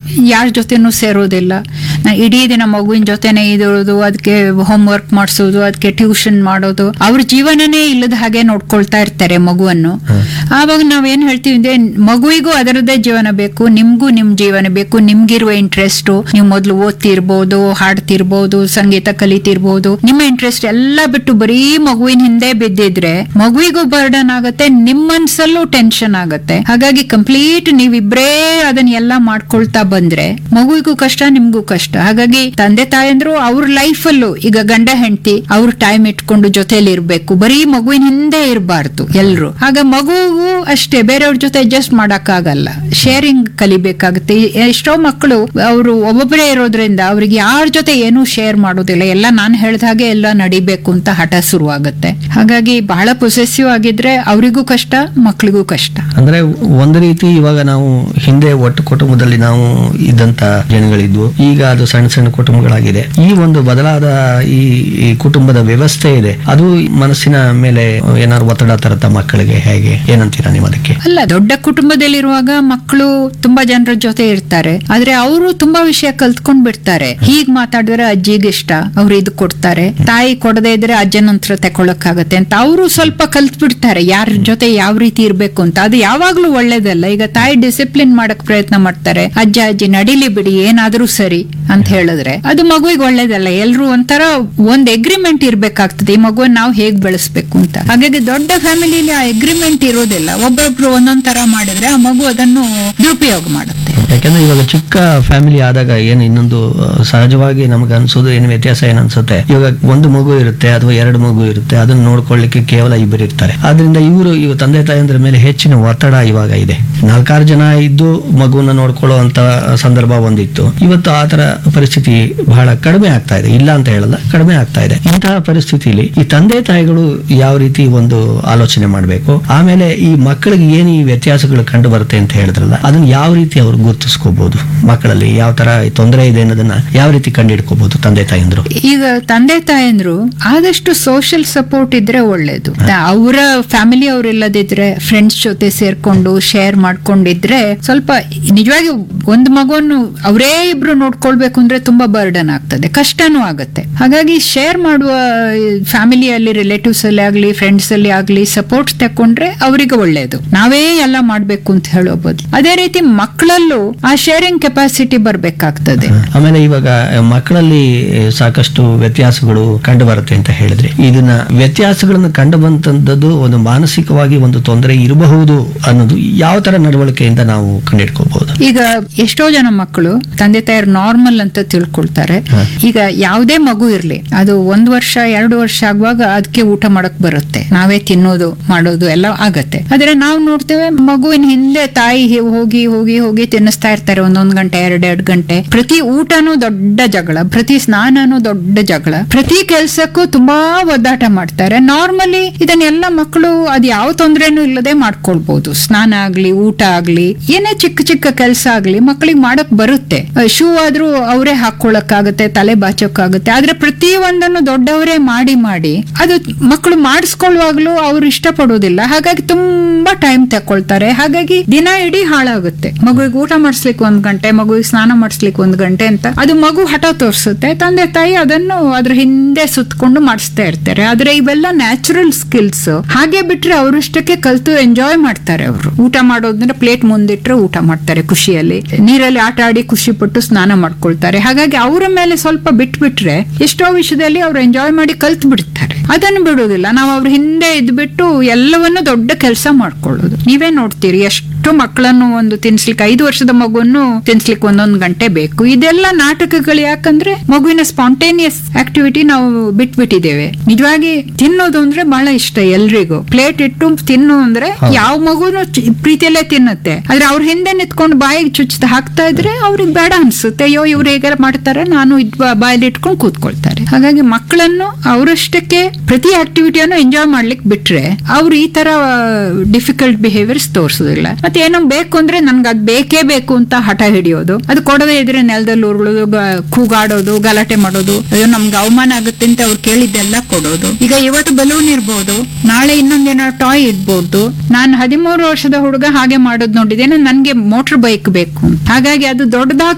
ಯಾರ ಜೊತೆನೂ ಸೇರೋದಿಲ್ಲ ನಾ ಇಡೀ ದಿನ ಮಗುವಿನ ಜೊತೆನೆ ಇರೋದು ಅದಕ್ಕೆ ಹೋಮ್ ವರ್ಕ್ ಮಾಡಿಸೋದು ಅದಕ್ಕೆ ಟ್ಯೂಷನ್ ಮಾಡೋದು ಅವ್ರ ಜೀವನನೇ ಇಲ್ಲದ ಹಾಗೆ ನೋಡ್ಕೊಳ್ತಾ ಇರ್ತಾರೆ ಮಗುವನ್ನು ಆವಾಗ ನಾವೇನ್ ಹೇಳ್ತೀವಿ ಅಂದ್ರೆ ಮಗುವಿಗೂ ಅದರದ್ದೇ ಜೀವನ ಬೇಕು ನಿಮ್ಗೂ ನಿಮ್ ಜೀವನ ಬೇಕು ನಿಮ್ಗಿರುವ ಇಂಟ್ರೆಸ್ಟ್ ನೀವು ಮೊದಲು ಓದ್ತಿರ್ಬೋದು ಹಾಡ್ತಿರ್ಬೋದು ಸಂಗೀತ ಕಲಿತಿರ್ಬೋದು ನಿಮ್ಮ ಇಂಟ್ರೆಸ್ಟ್ ಎಲ್ಲ ಬಿಟ್ಟು ಬರೀ ಮಗುವಿನ ಹಿಂದೆ ಬಿದ್ದಿದ್ರೆ ಮಗುವಿಗೂ ಬರ್ಡನ್ ಆಗತ್ತೆ ನಿಮ್ಮ ಮನ್ಸಲ್ಲೂ ಟೆನ್ಷನ್ ಆಗತ್ತೆ ಹಾಗಾಗಿ ಕಂಪ್ಲೀಟ್ ನೀವಿಬ್ರೇ ಅದನ್ನ ಎಲ್ಲ ಮಾಡ್ಕೊಳ್ತಾ ಬಂದ್ರೆ ಮಗುವಿಗೂ ಕಷ್ಟ ನಿಮ್ಗೂ ಕಷ್ಟ ಹಾಗಾಗಿ ತಂದೆ ತಾಯಂದ್ರು ಅವ್ರ ಲೈಫ್ ಅಲ್ಲೂ ಈಗ ಗಂಡ ಹೆಂಡತಿ ಅವ್ರ ಟೈಮ್ ಇಟ್ಕೊಂಡು ಜೊತೆಲಿ ಇರ್ಬೇಕು ಬರೀ ಮಗುವಿನ ಹಿಂದೆ ಇರಬಾರ್ದು ಎಲ್ರು ಆಗ ಮಗುಗೂ ಅಷ್ಟೇ ಬೇರೆಯವ್ರ ಜೊತೆ ಅಡ್ಜಸ್ಟ್ ಮಾಡಕ್ ಆಗಲ್ಲ ಶೇರಿಂಗ್ ಕಲಿಬೇಕಾಗುತ್ತೆ ಎಷ್ಟೋ ಮಕ್ಕಳು ಅವರು ಒಬ್ಬೊಬ್ಬರೇ ಇರೋದ್ರಿಂದ ಅವ್ರಿಗೆ ಯಾರ ಜೊತೆ ಏನೂ ಶೇರ್ ಮಾಡೋದಿಲ್ಲ ಎಲ್ಲ ನಾನು ಹೇಳ್ದ ಹಾಗೆ ಎಲ್ಲ ನಡಿಬೇಕು ಅಂತ ಹಠ ಶುರುವಾಗುತ್ತೆ ಹಾಗಾಗಿ ಬಹಳ ಪೊಸೆಸಿವ್ ಆಗಿದ್ರೆ ಅವರಿಗೂ ಕಷ್ಟ ಮಕ್ಕಳಿಗೂ ಕಷ್ಟ ಅಂದ್ರೆ ಒಂದು ರೀತಿ ಇವಾಗ ನಾವು ಹಿಂದೆ ಒಟ್ಟು ಕುಟುಂಬದಲ್ಲಿ ನಾವು ಇದ್ದಂತ ಜನಗಳಿದ್ವು ಈಗ ಅದು ಸಣ್ಣ ಸಣ್ಣ ಕುಟುಂಬಗಳಾಗಿದೆ ಈ ಒಂದು ಬದಲಾದ ಈ ಈ ಕುಟುಂಬದ ವ್ಯವಸ್ಥೆ ಇದೆ ಅದು ಮನಸ್ಸಿನ ಮೇಲೆ ಏನಾದ್ರು ಒತ್ತಡ ತರತ್ತ ಮಕ್ಕಳಿಗೆ ಹೇಗೆ ಏನಂತೀರಾ ನೀವು ಅದಕ್ಕೆ ಅಲ್ಲ ದೊಡ್ಡ ಕುಟುಂಬದಲ್ಲಿರುವಾಗ ಮಕ್ಕಳು ತುಂಬಾ ಜನರ ಜೊತೆ ಇರ್ತಾರೆ ಆದ್ರೆ ಅವರು ತುಂಬಾ ವಿಷಯ ಕಲ್ತ್ಕೊಂಡ್ ಬಿಡ್ತಾರೆ ಹೀಗ್ ಮಾತಾಡಿದ್ರೆ ಅಜ್ಜಿಗೆ ಇಷ್ಟ ಅವ್ರು ಇದು ಕೊಡ್ತಾರೆ ತಾಯಿ ಕೊಡದೇ ಇದ್ರೆ ಅಜ್ಜನ ಹತ್ರ ತಗೊಳಕ್ಕಾಗತ್ತೆ ಅಂತ ಅವರು ಸ್ವಲ್ಪ ಕಲ್ತ್ ಬಿಡ್ತಾರೆ ಯಾರ ಜೊತೆ ಯಾವ ರೀತಿ ಇರ್ಬೇಕು ಅಂತ ಅದು ಯಾವಾಗ್ಲೂ ಒಳ್ಳೇದಲ್ಲ ಈಗ ತಾಯಿ ಡಿಸಿಪ್ಲಿನ್ ಮಾಡಕ್ ಪ್ರಯತ್ನ ಮಾಡ್ತಾರೆ ಅಜ್ಜ ಅಜ್ಜಿ ನಡಿಲಿ ಬಿಡಿ ಏನಾದ್ರೂ ಸರಿ ಅಂತ ಹೇಳಿದ್ರೆ ಅದು ಮಗುವಿಗೆ ಒಳ್ಳೇದಲ್ಲ ಎಲ್ರು ಒಂಥರ ಒಂದ್ ಎಗ್ರಿಮೆಂಟ್ ಇರ್ಬೇಕಾಗ್ತದೆ ಈ ಮಗುವನ್ನ ನಾವು ಹೇಗ್ ಬೆಳೆಸ್ಬೇಕು ಅಂತ ಹಾಗಾಗಿ ದೊಡ್ಡ ಫ್ಯಾಮಿಲಿಲಿ ಆ ಎಗ್ರಿಮೆಂಟ್ ಇರೋದಿಲ್ಲ ಒಬ್ಬೊಬ್ರು ಒಂದೊಂದ್ ತರ ಮಾಡಿದ್ರೆ ಆ ಮಗು ಅದನ್ನು ದುರುಪಯೋಗ ಮಾಡುತ್ತೆ ಯಾಕಂದ್ರೆ ಇವಾಗ ಚಿಕ್ಕ ಫ್ಯಾಮಿಲಿ ಆದಾಗ ಏನು ಇನ್ನೊಂದು ಆ, ಸಹಜವಾಗಿ ನಮ್ಗೆ ಅನ್ಸೋದು ಏನು ವ್ಯತ್ಯಾಸ ಏನ್ ಅನ್ಸುತ್ತೆ ಇವಾಗ ಒಂದು ಮಗು ಇರುತ್ತೆ ಅಥವಾ ಎರಡು ಮಗು ಇರುತ್ತೆ ಅದನ್ನ ನೋಡ್ಕೊಳ್ಳಿಕ್ಕೆ ಕೇವಲ ಇಬ್ಬರು ಇರ್ತಾರೆ ಆದ್ರಿಂದ ಇವರು ಇವ ತಂದೆ ತಾಯಂದ್ರ ಮೇಲೆ ಹೆಚ್ಚಿನ ಒತ್ತಡ ಇವಾಗ ಇದೆ ನಾಲ್ಕಾರು ಜನ ಇದ್ದು ಮಗುವನ್ನ ನೋಡ್ಕೊಳ್ಳುವಂತ ಸಂದರ್ಭ ಒಂದಿತ್ತು ಇವತ್ತು ಆ ತರ ಪರಿಸ್ಥಿತಿ ಬಹಳ ಕಡಿಮೆ ಆಗ್ತಾ ಇದೆ ಇಲ್ಲ ಅಂತ ಹೇಳಲ್ಲ ಕಡಿಮೆ ಆಗ್ತಾ ಇದೆ ಇಂತಹ ಪರಿಸ್ಥಿತಿಲಿ ಈ ತಂದೆ ತಾಯಿಗಳು ಯಾವ ರೀತಿ ಒಂದು ಆಲೋಚನೆ ಮಾಡಬೇಕು ಆಮೇಲೆ ಈ ಮಕ್ಕಳಿಗೆ ಏನು ಈ ವ್ಯತ್ಯಾಸಗಳು ಕಂಡು ಬರುತ್ತೆ ಅಂತ ಹೇಳಿದ್ರಲ್ಲ ಅದನ್ನ ಯಾವ ರೀತಿ ಅವ್ರು ಗುರುತಿಸ್ಕೋಬಹುದು ಮಕ್ಕಳಲ್ಲಿ ಯಾವ ತರ ತೊಂದರೆ ಇದೆ ಅನ್ನೋದನ್ನ ಯಾವ ರೀತಿ ಕಂಡಿಡ್ಕೋಬಹುದು ತಂದೆ ತಾಯಂದ್ರು ಈಗ ತಂದೆ ತಾಯಂದ್ರು ಆದಷ್ಟು ಸೋಷಿಯಲ್ ಸಪೋರ್ಟ್ ಇದ್ರೆ ಒಳ್ಳೇದು ಅವರ ಫ್ಯಾಮಿಲಿ ಅವ್ರಿಲ್ಲದಿದ್ರೆ ಫ್ರೆಂಡ್ಸ್ ಜೊತೆ ಸೇರ್ಕೊಂಡು ಶೇರ್ ಮಾಡ್ಕೊಂಡಿದ್ರೆ ಸ್ವಲ್ಪ ನಿಜವಾಗಿ ಒಂದು ಮಗುವನ್ನು ಅವರೇ ಇಬ್ರು ನೋಡ್ಕೊಳ್ಬೇಕು ಅಂದ್ರೆ ತುಂಬಾ ಬರ್ಡನ್ ಆಗ್ತದೆ ಕಷ್ಟನೂ ಆಗುತ್ತೆ ಹಾಗಾಗಿ ಶೇರ್ ಮಾಡುವ ಫ್ಯಾಮಿಲಿಯಲ್ಲಿ ರಿಲೇಟಿವ್ಸ್ ಅಲ್ಲಿ ಆಗ್ಲಿ ಫ್ರೆಂಡ್ಸ್ ಅಲ್ಲಿ ಆಗ್ಲಿ ಸಪೋರ್ಟ್ ತಕೊಂಡ್ರೆ ಅವರಿಗೆ ಒಳ್ಳೇದು ನಾವೇ ಎಲ್ಲ ಮಾಡ್ಬೇಕು ಅಂತ ಹೇಳೋಬಹುದು ಅದೇ ರೀತಿ ಮಕ್ಕಳಲ್ಲೂ ಆ ಶೇರಿಂಗ್ ಕೆಪಾಸಿಟಿ ಬರ್ಬೇಕಾಗ್ತದೆ ಆಮೇಲೆ ಇವಾಗ ಮಕ್ಕಳಲ್ಲಿ ಸಾಕಷ್ಟು ವ್ಯತ್ಯಾಸಗಳು ಕಂಡು ಬರುತ್ತೆ ಅಂತ ಹೇಳಿದ್ರೆ ಇದನ್ನ ವ್ಯತ್ಯಾಸಗಳನ್ನು ಕಂಡು ಬಂತದ್ದು ಒಂದು ಮಾನಸಿಕವಾಗಿ ಒಂದು ತೊಂದರೆ ಇರಬಹುದು ಅನ್ನೋದು ಯಾವ ತರ ನಡವಳಿಕೆಯಿಂದ ನಾವು ಕಂಡಿಡ್ಕೋಬಹುದು ಈಗ ಎಷ್ಟೋ ಜನ ಮಕ್ಕಳು ತಂದೆ ತಾಯರು ನಾರ್ಮಲ್ ಅಂತ ತಿಳ್ಕೊಳ್ತಾರೆ ಹ. ಈಗ ಯಾವುದೇ ಮಗು ಇರ್ಲಿ ಅದು ಒಂದ್ ವರ್ಷ ಎರಡು ವರ್ಷ ಆಗುವಾಗ ಅದಕ್ಕೆ ಊಟ ಮಾಡಕ್ ಬರುತ್ತೆ ನಾವೇ ತಿನ್ನೋದು ಮಾಡೋದು ಎಲ್ಲ ಆಗತ್ತೆ ಆದ್ರೆ ನಾವು ನೋಡ್ತೇವೆ ಮಗುವಿನ ಹಿಂದೆ ತಾಯಿ ಹಿ- ಹೋಗಿ ಹೋಗಿ ಹೋಗಿ ತಿನ್ನಿಸ್ತಾ ಇರ್ತಾರೆ ಒಂದೊಂದ್ ಗಂಟೆ ಎರಡೆರಡು ಗಂಟೆ ಪ್ರತಿ ಊಟನೂ ದೊಡ್ಡ ಜಗಳ ಪ್ರತಿ ಸ್ನಾನನೂ ದೊಡ್ಡ ಜಗಳ ಪ್ರತಿ ಕೆಲ್ಸಕ್ಕೂ ತುಂಬಾ ಒದ್ದಾಟ ಮಾಡ್ತಾರೆ ನಾರ್ಮಲಿ ಇದನ್ನೆಲ್ಲ ಮಕ್ಕಳು ಅದ್ ಯಾವ ತೊಂದ್ರೆನೂ ಇಲ್ಲದೆ ಮಾಡ್ಕೊಳ್ಬಹುದು ಸ್ನಾನ ಆಗ್ಲಿ ಊಟ ಆಗ್ಲಿ ಏನೇ ಚಿಕ್ಕ ಚಿಕ್ಕ ಕೆಲಸ ಆಗ್ಲಿ ಮಕ್ಕಳಿಗೆ ಮಾಡಕ್ ಬರುತ್ತೆ ಶೂ ಆದ್ರೂ ಅವರೇ ಹಾಕೊಳಕ್ಕಾಗತ್ತೆ ತಲೆ ಬಾಚೋಕ್ಕಾಗತ್ತೆ ಆದ್ರೆ ಪ್ರತಿ ಒಂದನ್ನು ದೊಡ್ಡವರೇ ಮಾಡಿ ಮಾಡಿ ಅದು ಮಕ್ಕಳು ಮಾಡಿಸ್ಕೊಳ್ಳುವಾಗ್ಲೂ ಅವ್ರು ಇಷ್ಟಪಡೋದಿಲ್ಲ ಹಾಗಾಗಿ ತುಂಬಾ ಟೈಮ್ ತಕೊಳ್ತಾರೆ ಹಾಗಾಗಿ ದಿನ ಇಡೀ ಹಾಳಾಗುತ್ತೆ ಮಗುವಿಗೆ ಊಟ ಮಾಡಿಸ್ಲಿಕ್ಕೆ ಒಂದ್ ಗಂಟೆ ಮಗುವಿಗೆ ಸ್ನಾನ ಮಾಡಿಸ್ಲಿಕ್ಕೆ ಒಂದ್ ಗಂಟೆ ಅಂತ ಅದು ಮಗು ಹಠ ತೋರಿಸುತ್ತೆ ತಂದೆ ತಾಯಿ ಅದನ್ನು ಅದ್ರ ಹಿಂದೆ ಸುತ್ತಕೊಂಡು ಮಾಡಿಸ್ತಾ ಇರ್ತಾರೆ ಆದ್ರೆ ಇವೆಲ್ಲ ನ್ಯಾಚುರಲ್ ಸ್ಕಿಲ್ಸ್ ಹಾಗೆ ಬಿಟ್ರೆ ಅವರಷ್ಟಕ್ಕೆ ಕಲ್ತು ಎಂಜಾಯ್ ಮಾಡ್ತಾರೆ ಅವರು ಊಟ ಮಾಡೋದಂದ್ರೆ ಪ್ಲೇಟ್ ಮುಂದಿಟ್ರೆ ಊಟ ಮಾಡ್ತಾರೆ ಖುಷಿಯಲ್ಲಿ ನೀರಲ್ಲಿ ಆಟ ಆಡಿ ಖುಷಿ ಪಟ್ಟು ಸ್ನಾನ ಮಾಡ್ಕೊಳ್ತಾರೆ ಹಾಗಾಗಿ ಅವರ ಮೇಲೆ ಸ್ವಲ್ಪ ಬಿಟ್ಬಿಟ್ರೆ ಎಷ್ಟೋ ವಿಷಯದಲ್ಲಿ ಅವ್ರು ಎಂಜಾಯ್ ಮಾಡಿ ಕಲ್ತ್ ಬಿಡ್ತಾರೆ ಅದನ್ನು ಬಿಡೋದಿಲ್ಲ ನಾವು ಅವ್ರ ಹಿಂದೆ ಇದ್ಬಿಟ್ಟು ಎಲ್ಲವನ್ನು ದೊಡ್ಡ ಕೆಲಸ ಮಾಡ್ಕೊಳ್ಳೋದು ನೀವೇ ನೋಡ್ತೀರಿ ಎಷ್ಟು ಮಕ್ಕಳನ್ನು ಒಂದು ತಿನ್ಸ್ಲಿಕ್ಕೆ ಐದು ವರ್ಷದ ಮಗುವನ್ನು ತಿನ್ಸ್ಲಿಕ್ಕೆ ಒಂದೊಂದು ಗಂಟೆ ಬೇಕು ಇದೆಲ್ಲ ನಾಟಕಗಳು ಯಾಕಂದ್ರೆ ಮಗುವಿನ ಸ್ಪಾಂಟೇನಿಯಸ್ ಆಕ್ಟಿವಿಟಿ ನಾವು ಬಿಟ್ಬಿಟ್ಟಿದ್ದೇವೆ ನಿಜವಾಗಿ ತಿನ್ನೋದು ಅಂದ್ರೆ ಬಹಳ ಇಷ್ಟ ಎಲ್ರಿಗೂ ಪ್ಲೇಟ್ ಇಟ್ಟು ತಿನ್ನು ಅಂದ್ರೆ ಯಾವ ಮಗುನು ಚಿ- ಪ್ರೀತಿಯಲ್ಲೇ ತಿನ್ನುತ್ತೆ ಆದ್ರೆ ಅವ್ರ ಹಿಂದೆ ನಿಂತ್ಕೊಂಡು ಬಾಯಿಗೆ ಚುಚ್ಚದ ಹಾಕ್ತಾ ಇದ್ರೆ ಅವ್ರಿಗೆ ಬೇಡ ಅನ್ಸುತ್ತೆ ಅಯ್ಯೋ ಇವ್ರು ಹೇಗಾರ ಮಾಡ್ತಾರೆ ನಾನು ಇದ್ ಬಾ- ಬಾಯಲ್ಲಿ ಇಟ್ಕೊಂಡು ಕೂತ್ಕೊಳ್ತಾರೆ ಹಾಗಾಗಿ ಮಕ್ಕಳನ್ನು ಅವರಷ್ಟಕ್ಕೆ ಪ್ರತಿ ಆಕ್ಟಿವಿಟಿಯನ್ನು ಎಂಜಾಯ್ ಮಾಡ್ಲಿಕ್ಕೆ ಬಿಟ್ರೆ ಅವ್ರು ಈ ತರ ಡಿಫಿಕಲ್ಟ್ ಬಿಹೇವಿಯರ್ಸ್ ತೋರಿಸೋದಿಲ್ಲ ಮತ್ತೆ ಏನೋ ಬೇಕು ಅಂದ್ರೆ ನನ್ಗೆ ಅದ್ ಬೇಕೇ ಬೇಕು ಅಂತ ಹಠ ಹಿಡಿಯೋದು ಅದು ಕೊಡದೇ ಇದ್ರೆ ನೆಲದಲ್ಲಿ ಉರುಳೋದು ಗ- ಕೂಗಾಡೋದು ಗಲಾಟೆ ಮಾಡೋದು ಅಯ್ಯೋ ನಮ್ಗೆ ಅವಮಾನ ಆಗುತ್ತೆ ಅಂತ ಅವ್ರು ಕೇಳಿದ್ದೆಲ್ಲ ಕೊಡೋದು ಈಗ ಇವತ್ತು ಬಲೂನ್ ಇರ್ಬೋದು ನಾಳೆ ಇನ್ನೊಂದೇನೋ ಟಾಯ್ ಇರ್ಬೋದು ನಾನು ಹದಿಮೂರು ವರ್ಷದ ಹುಡುಗ ಹಾಗೆ ಮಾಡೋದು ನೋಡಿದ್ದೇನೆ ನನ್ಗೆ ಮೋಟರ್ ಬೈಕ್ ಬೇಕು ಹಾಗಾಗಿ ಅದು ದೊಡ್ಡದಾಗ್